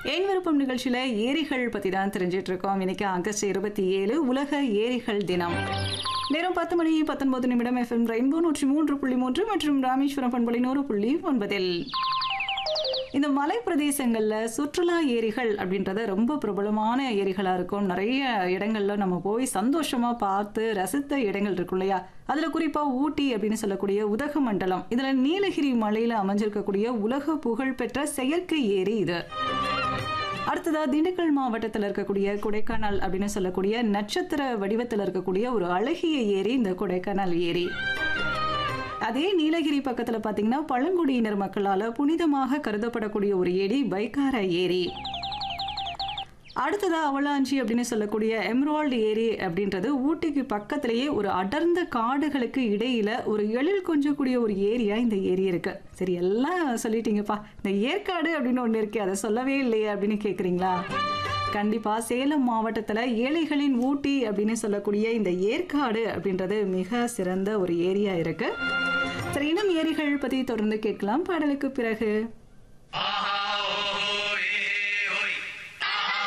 என் விருப்பம் நிகழ்ச்சியில ஏரிகள் பத்தி தான் தெரிஞ்சிட்டு இருக்கோம் இன்னைக்கு ஆகஸ்ட் இருபத்தி ஏழு உலக ஏரிகள் தினம் நேரம் பத்து மணி பத்தொன்பது நிமிடம் எஃப்எம் ரெயின்போ நூற்றி மூன்று புள்ளி மூன்று மற்றும் ராமேஸ்வரம் பண்பலை நூறு புள்ளி ஒன்பதில் இந்த மலை பிரதேசங்கள்ல சுற்றுலா ஏரிகள் அப்படின்றத ரொம்ப பிரபலமான ஏரிகளா இருக்கும் நிறைய இடங்கள்ல நம்ம போய் சந்தோஷமா பார்த்து ரசித்த இடங்கள் இருக்கும் இல்லையா அதுல குறிப்பா ஊட்டி அப்படின்னு சொல்லக்கூடிய உதகமண்டலம் இதுல நீலகிரி மலையில அமைஞ்சிருக்கக்கூடிய உலக புகழ்பெற்ற செயற்கை ஏரி இது அடுத்ததா திண்டுக்கல் மாவட்டத்தில் இருக்கக்கூடிய கொடைக்கானல் அப்படின்னு சொல்லக்கூடிய நட்சத்திர வடிவத்தில் இருக்கக்கூடிய ஒரு அழகிய ஏரி இந்த கொடைக்கானல் ஏரி அதே நீலகிரி பக்கத்துல பாத்தீங்கன்னா பழங்குடியினர் மக்களால புனிதமாக கருதப்படக்கூடிய ஒரு ஏரி பைக்கார ஏரி அடுத்ததா அவலாஞ்சி அப்படின்னு சொல்லக்கூடிய எம்ரால்டு ஏரி அப்படின்றது ஊட்டிக்கு பக்கத்திலேயே ஒரு அடர்ந்த காடுகளுக்கு இடையில ஒரு எழில் கொஞ்சக்கூடிய ஒரு ஏரியா இந்த ஏரி இருக்கு சரி எல்லாம் சொல்லிட்டீங்கப்பா இந்த ஏற்காடு அப்படின்னு ஒன்று இருக்கே அதை சொல்லவே இல்லையே அப்படின்னு கேட்குறீங்களா கண்டிப்பா சேலம் மாவட்டத்துல ஏழைகளின் ஊட்டி அப்படின்னு சொல்லக்கூடிய இந்த ஏற்காடு அப்படின்றது மிக சிறந்த ஒரு ஏரியா இருக்கு சரி இன்னும் ஏரிகள் பத்தி தொடர்ந்து கேட்கலாம் பாடலுக்கு பிறகு